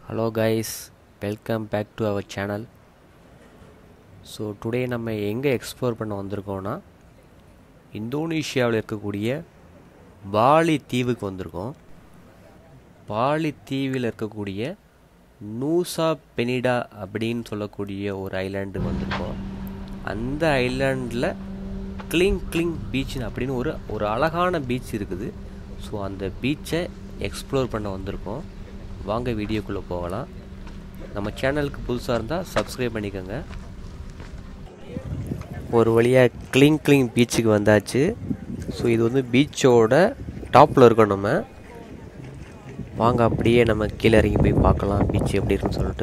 hello guys welcome back to our channel so today நம்ம எங்கே explore பண்ண வந்திருக்கோம்னா இந்தோனேஷியாவில் இருக்கக்கூடிய பாலி தீவுக்கு வந்திருக்கோம் பாலி தீவில் இருக்கக்கூடிய நூசா பெனிடா அப்படின்னு சொல்லக்கூடிய ஒரு ஐலாண்டுக்கு வந்திருக்கோம் அந்த ஐலாண்டில் கிளிங் கிளிங் பீச் அப்படின்னு ஒரு ஒரு அழகான பீச் இருக்குது ஸோ அந்த பீச்சை எக்ஸ்ப்ளோர் பண்ண வந்திருக்கோம் வாங்க வீடியோக்குள்ளே போகலாம் நம்ம சேனலுக்கு புதுசாக இருந்தால் சப்ஸ்கிரைப் பண்ணிக்கோங்க ஒரு வழியாக கிளிங் கிளிங் பீச்சுக்கு வந்தாச்சு ஸோ இது வந்து பீச்சோட டாப்பில் இருக்கோம் நம்ம வாங்க அப்படியே நம்ம கீழே இறங்கி போய் பார்க்கலாம் பீச் எப்படி இருக்குன்னு சொல்லிட்டு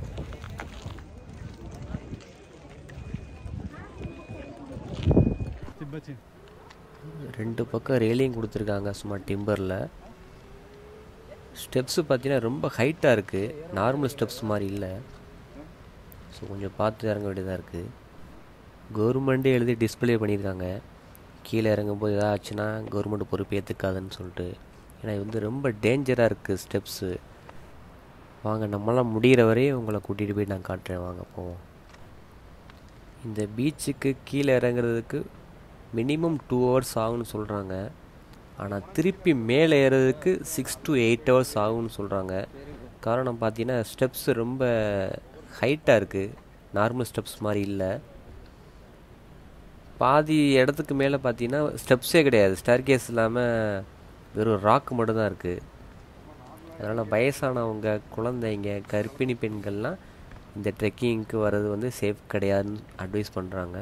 ரெண்டு பக்கம் ரெயிலிங் கொடுத்துருக்காங்க சும்மா டிம்பரில் ஸ்டெப்ஸு பார்த்தீங்கன்னா ரொம்ப ஹைட்டாக இருக்குது நார்மல் ஸ்டெப்ஸ் மாதிரி இல்லை ஸோ கொஞ்சம் பார்த்து இறங்க வேண்டியதாக இருக்குது கவர்மெண்ட்டே எழுதி டிஸ்பிளே பண்ணியிருக்காங்க கீழே இறங்கும்போது ஏதாவது ஆச்சுன்னா கவர்மெண்ட் பொறுப்பு ஏற்றுக்காதுன்னு சொல்லிட்டு ஏன்னா இது வந்து ரொம்ப டேஞ்சராக இருக்குது ஸ்டெப்ஸு வாங்க நம்மளாம் முடிகிற வரையும் உங்களை கூட்டிகிட்டு போய் நான் காட்டுறேன் வாங்க போவோம் இந்த பீச்சுக்கு கீழே இறங்குறதுக்கு மினிமம் டூ ஹவர்ஸ் ஆகும்னு சொல்கிறாங்க ஆனால் திருப்பி மேலே ஏறதுக்கு சிக்ஸ் டு எயிட் ஹவர்ஸ் ஆகும்னு சொல்கிறாங்க காரணம் பார்த்தீங்கன்னா ஸ்டெப்ஸ் ரொம்ப ஹைட்டாக இருக்குது நார்மல் ஸ்டெப்ஸ் மாதிரி இல்லை பாதி இடத்துக்கு மேலே பார்த்தீங்கன்னா ஸ்டெப்ஸே கிடையாது ஸ்டேர் கேஸ் இல்லாமல் வெறும் ராக்கு மட்டும்தான் இருக்குது அதனால் வயசானவங்க குழந்தைங்க கர்ப்பிணி பெண்கள்லாம் இந்த ட்ரெக்கிங்க்கு வர்றது வந்து சேஃப் கிடையாதுன்னு அட்வைஸ் பண்ணுறாங்க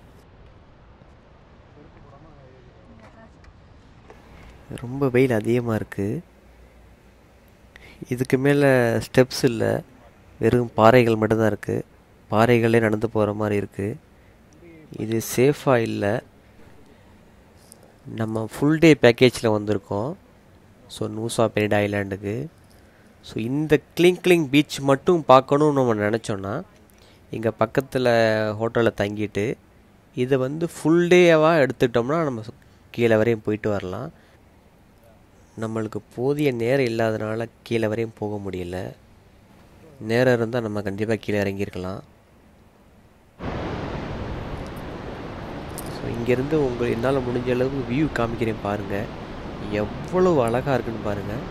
ரொம்ப வெயில் அதிகமாக இருக்குது இதுக்கு மேலே ஸ்டெப்ஸ் இல்லை வெறும் பாறைகள் மட்டும்தான் இருக்குது பாறைகளே நடந்து போகிற மாதிரி இருக்குது இது சேஃபாக இல்லை நம்ம ஃபுல் டே பேக்கேஜில் வந்திருக்கோம் ஸோ நூசா பெரிட் ஐலாண்டுக்கு ஸோ இந்த கிளிங் கிளிங் பீச் மட்டும் பார்க்கணும்னு நம்ம நினச்சோன்னா இங்கே பக்கத்தில் ஹோட்டலில் தங்கிட்டு இதை வந்து ஃபுல் டேவாக எடுத்துட்டோம்னா நம்ம கீழே வரையும் போயிட்டு வரலாம் நம்மளுக்கு போதிய நேரம் இல்லாதனால கீழே வரையும் போக முடியல நேரம் இருந்தால் நம்ம கண்டிப்பாக கீழே இறங்கியிருக்கலாம் ஸோ இங்கேருந்து உங்கள் என்னால் முடிஞ்ச அளவு வியூ காமிக்கிறேன் பாருங்கள் எவ்வளவு அழகாக இருக்குன்னு பாருங்கள்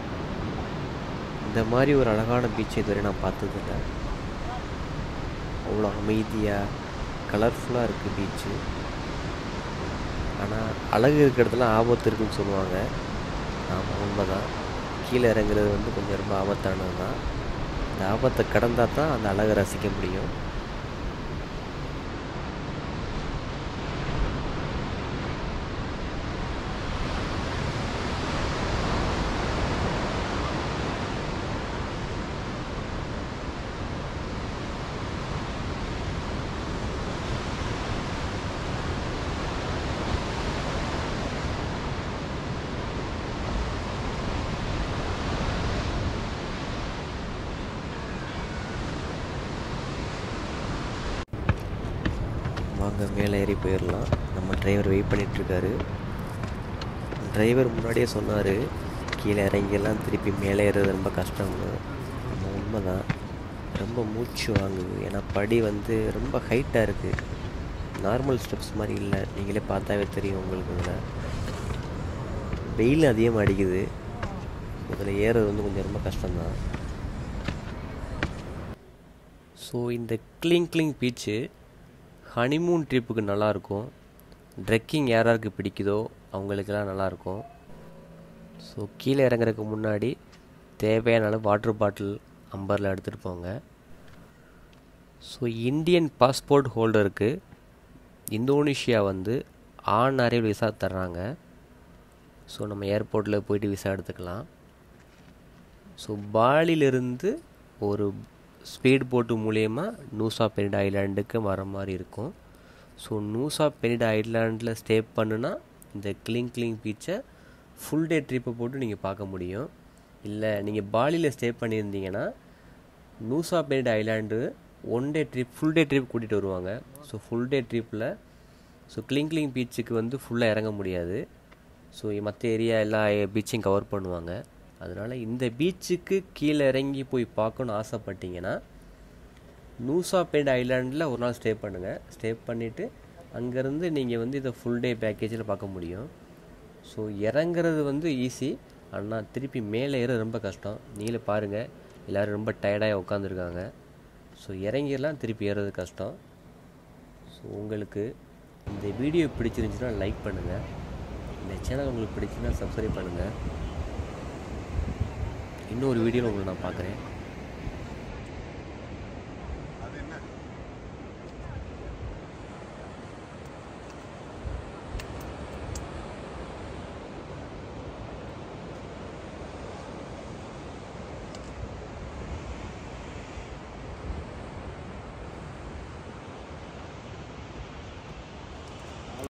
இந்த மாதிரி ஒரு அழகான பீச் இதுவரை நான் பார்த்ததில்ல அவ்வளோ அமைதியாக கலர்ஃபுல்லாக இருக்குது பீச்சு ஆனால் அழகு இருக்கிற இடத்துல ஆபத்து இருக்குன்னு சொல்லுவாங்க ஆமாம் உண்மைதான் கீழே இறங்குறது வந்து கொஞ்சம் ரொம்ப ஆபத்தானது தான் இந்த ஆபத்தை கடந்தால் தான் அந்த அழகை ரசிக்க முடியும் வாங்க மேலே ஏறி போயிடலாம் நம்ம டிரைவர் வெயிட் பண்ணிகிட்ருக்காரு டிரைவர் முன்னாடியே சொன்னார் கீழே இறங்கியெல்லாம் திருப்பி மேலே ஏறுறது ரொம்ப கஷ்டம்னு நம்ம உண்மைதான் ரொம்ப மூச்சு வாங்குது ஏன்னா படி வந்து ரொம்ப ஹைட்டாக இருக்குது நார்மல் ஸ்டெப்ஸ் மாதிரி இல்லை நீங்களே பார்த்தாவே தெரியும் உங்களுக்கு இதில் வெயில் அதிகமாக அடிக்குது இதில் ஏறுறது வந்து கொஞ்சம் ரொம்ப கஷ்டம்தான் ஸோ இந்த கிளிங் கிளிங் பீச்சு ஹனிமூன் ட்ரிப்புக்கு நல்லாயிருக்கும் ட்ரெக்கிங் யாராருக்கு பிடிக்குதோ அவங்களுக்கெல்லாம் நல்லாயிருக்கும் ஸோ கீழே இறங்குறதுக்கு முன்னாடி தேவையான அளவு வாட்டர் பாட்டில் அம்பரில் எடுத்துகிட்டு போங்க ஸோ இந்தியன் பாஸ்போர்ட் ஹோல்டருக்கு இந்தோனேஷியா வந்து ஆன் அரைவல் விசா தர்றாங்க ஸோ நம்ம ஏர்போர்ட்டில் போயிட்டு விசா எடுத்துக்கலாம் ஸோ பாலிலிருந்து ஒரு ஸ்பீட் போட்டு மூலயமா நூசா பெனிட் ஐலாண்டுக்கு வர மாதிரி இருக்கும் ஸோ நூசா பெனிட் ஐலாண்டில் ஸ்டே பண்ணுனா இந்த கிளிங் கிளிங் பீச்சை ஃபுல் டே ட்ரிப்பை போட்டு நீங்கள் பார்க்க முடியும் இல்லை நீங்கள் பாலியில் ஸ்டே பண்ணியிருந்தீங்கன்னா Nusa Penida island one day trip full day trip கூட்டிகிட்டு வருவாங்க ஸோ ஃபுல் டே ட்ரிப்பில் ஸோ கிளிங் கிளிங் பீச்சுக்கு வந்து ஃபுல்லாக இறங்க முடியாது ஸோ மற்ற ஏரியா எல்லா பீச்சையும் கவர் பண்ணுவாங்க அதனால் இந்த பீச்சுக்கு கீழே இறங்கி போய் பார்க்கணுன்னு ஆசைப்பட்டீங்கன்னா நூசா பெண்ட் ஐலாண்டில் ஒரு நாள் ஸ்டே பண்ணுங்கள் ஸ்டே பண்ணிவிட்டு அங்கேருந்து நீங்கள் வந்து இதை ஃபுல் டே பேக்கேஜில் பார்க்க முடியும் ஸோ இறங்குறது வந்து ஈஸி ஆனால் திருப்பி மேலே ஏற ரொம்ப கஷ்டம் நீங்களே பாருங்கள் எல்லோரும் ரொம்ப டயர்டாக உட்காந்துருக்காங்க ஸோ இறங்கிடலாம் திருப்பி ஏறது கஷ்டம் ஸோ உங்களுக்கு இந்த வீடியோ பிடிச்சிருந்துச்சுன்னா லைக் பண்ணுங்கள் இந்த சேனல் உங்களுக்கு பிடிச்சுன்னா சப்ஸ்கிரைப் பண்ணுங்கள் இன்னொரு வீடியோவில் உங்களை நான் பார்க்குறேன்